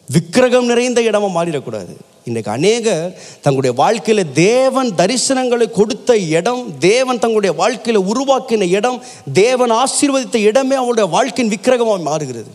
விக்கிரகம் நிறைந்த இடமா மாறிடக்கூடாது இன்றைக்கு அநேகர் தங்களுடைய வாழ்க்கையில் தேவன் தரிசனங்களை கொடுத்த இடம் தேவன் தங்களுடைய வாழ்க்கையில் உருவாக்கின இடம் தேவன் ஆசீர்வதித்த இடமே அவங்களுடைய வாழ்க்கையின் விக்கிரகமாக மாறுகிறது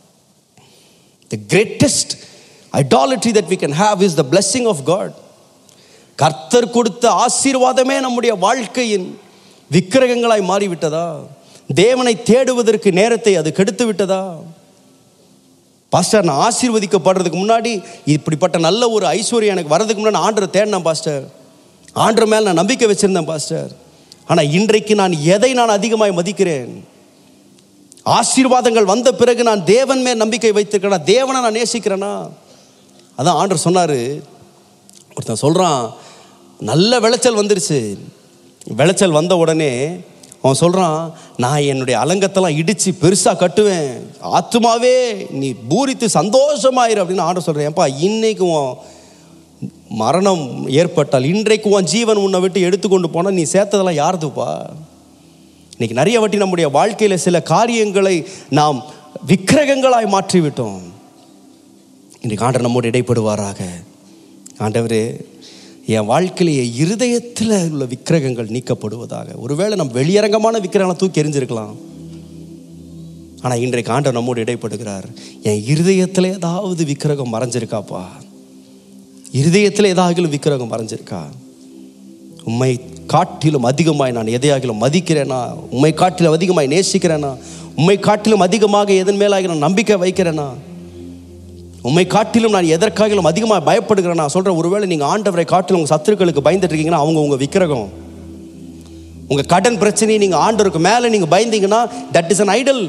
the greatest idolatry that we can have is the blessing of God கர்த்தர் கொடுத்த ஆசீர்வாதமே நம்முடைய வாழ்க்கையின் விக்கிரகங்களாய் மாறிவிட்டதா தேவனை தேடுவதற்கு நேரத்தை அது கெடுத்து விட்டதா பாஸ்டர் நான் ஆசீர்வதிக்கப்படுறதுக்கு முன்னாடி இப்படிப்பட்ட நல்ல ஒரு ஐஸ்வர்யம் எனக்கு வர்றதுக்கு முன்னாடி நான் ஆண்டரை தேடினேன் பாஸ்டர் ஆண்டர் மேல் நான் நம்பிக்கை வச்சிருந்தேன் பாஸ்டர் ஆனால் இன்றைக்கு நான் எதை நான் அதிகமாய் மதிக்கிறேன் ஆசீர்வாதங்கள் வந்த பிறகு நான் தேவன் மேல் நம்பிக்கை வைத்திருக்கிறேனா தேவனை நான் நேசிக்கிறேனா அதான் ஆண்டர் சொன்னார் ஒருத்தன் சொல்கிறான் நல்ல விளைச்சல் வந்துருச்சு விளைச்சல் வந்த உடனே அவன் சொல்கிறான் நான் என்னுடைய அலங்கத்தெல்லாம் இடித்து பெருசாக கட்டுவேன் ஆத்துமாவே நீ பூரித்து சந்தோஷமாயிரு அப்படின்னு ஆண்டர் சொல்கிறேன் ஏன்பா இன்னைக்கு உன் மரணம் ஏற்பட்டால் இன்றைக்கு உன் ஜீவன் உன்னை விட்டு எடுத்துக்கொண்டு போனால் நீ சேர்த்ததெல்லாம் யாருதுப்பா இன்னைக்கு நிறைய வாட்டி நம்முடைய வாழ்க்கையில் சில காரியங்களை நாம் விக்கிரகங்களாய் மாற்றிவிட்டோம் இன்றைக்கு ஆண்டர் நம்மோடு இடைப்படுவாராக ஆண்டவரே என் வாழ்க்கையில் என் இருதயத்தில் உள்ள விக்கிரகங்கள் நீக்கப்படுவதாக ஒருவேளை நம்ம வெளியரங்கமான விக்கிரகங்களை தூக்கி எறிஞ்சிருக்கலாம் ஆனால் இன்றைக்கு ஆண்டவர் நம்மோடு இடைப்படுகிறார் என் இருதயத்தில் ஏதாவது விக்கிரகம் மறைஞ்சிருக்காப்பா இருதயத்தில் ஏதாவது விக்கிரகம் மறைஞ்சிருக்கா உண்மை காட்டிலும் அதிகமாய் நான் எதையாகிலும் மதிக்கிறேனா உண்மை காட்டிலும் அதிகமாய் நேசிக்கிறேனா உண்மை காட்டிலும் அதிகமாக எதன் மேலாக நான் நம்பிக்கை வைக்கிறேனா உண்மை காட்டிலும் நான் எதற்காகிலும் அதிகமாக பயப்படுகிறேன் நான் சொல்கிறேன் ஒருவேளை நீங்கள் ஆண்டவரை காட்டிலும் உங்கள் சத்துருக்களுக்கு பயந்துட்டு இருக்கீங்கன்னா அவங்க உங்கள் விக்கிரகம் உங்கள் கடன் பிரச்சனையை நீங்கள் ஆண்டவருக்கு மேலே நீங்கள் பயந்தீங்கன்னா தட் இஸ் அன் ஐடல்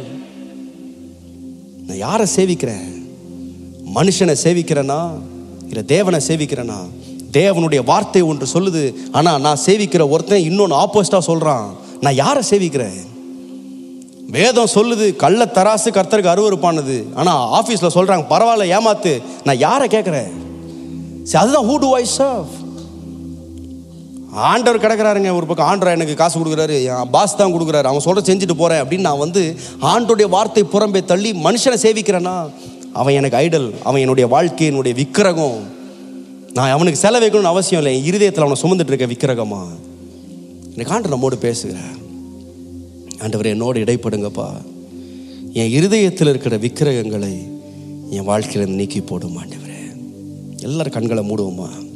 நான் யாரை சேவிக்கிறேன் மனுஷனை சேவிக்கிறேனா இல்லை தேவனை சேவிக்கிறேனா தேவனுடைய வார்த்தை ஒன்று சொல்லுது ஆனால் நான் சேவிக்கிற ஒருத்தன் இன்னொன்று ஆப்போசிட்டாக சொல்கிறான் நான் யாரை சேவிக்கிறேன் வேதம் சொல்லுது கள்ள தராசு கர்த்தருக்கு அருவருப்பானது ஆனால் ஆஃபீஸில் சொல்கிறாங்க பரவாயில்ல ஏமாத்து நான் யாரை கேட்குறேன் சரி அதுதான் ஹூ டு ஐ சர்வ் ஆண்டவர் கிடக்குறாருங்க ஒரு பக்கம் ஆண்டவர் எனக்கு காசு கொடுக்குறாரு என் பாஸ் தான் கொடுக்குறாரு அவன் சொல்கிற செஞ்சுட்டு போகிறேன் அப்படின்னு நான் வந்து ஆண்டோடைய வார்த்தை புறம்பே தள்ளி மனுஷனை சேவிக்கிறேன்னா அவன் எனக்கு ஐடல் அவன் என்னுடைய வாழ்க்கை என்னுடைய விக்கிரகம் நான் அவனுக்கு செலவு வைக்கணும்னு அவசியம் இல்லை என் இருதயத்தில் அவனை சுமந்துட்டு இருக்க விக்கிரகமா எனக்கு ஆண்டு நம்மோடு பேசுகிறேன் ஆண்டவர் என்னோடு இடைப்படுங்கப்பா என் இருதயத்தில் இருக்கிற விக்கிரகங்களை என் வாழ்க்கையில நீக்கி போடும் ஆண்டவரே எல்லாரும் கண்களை மூடுவோமா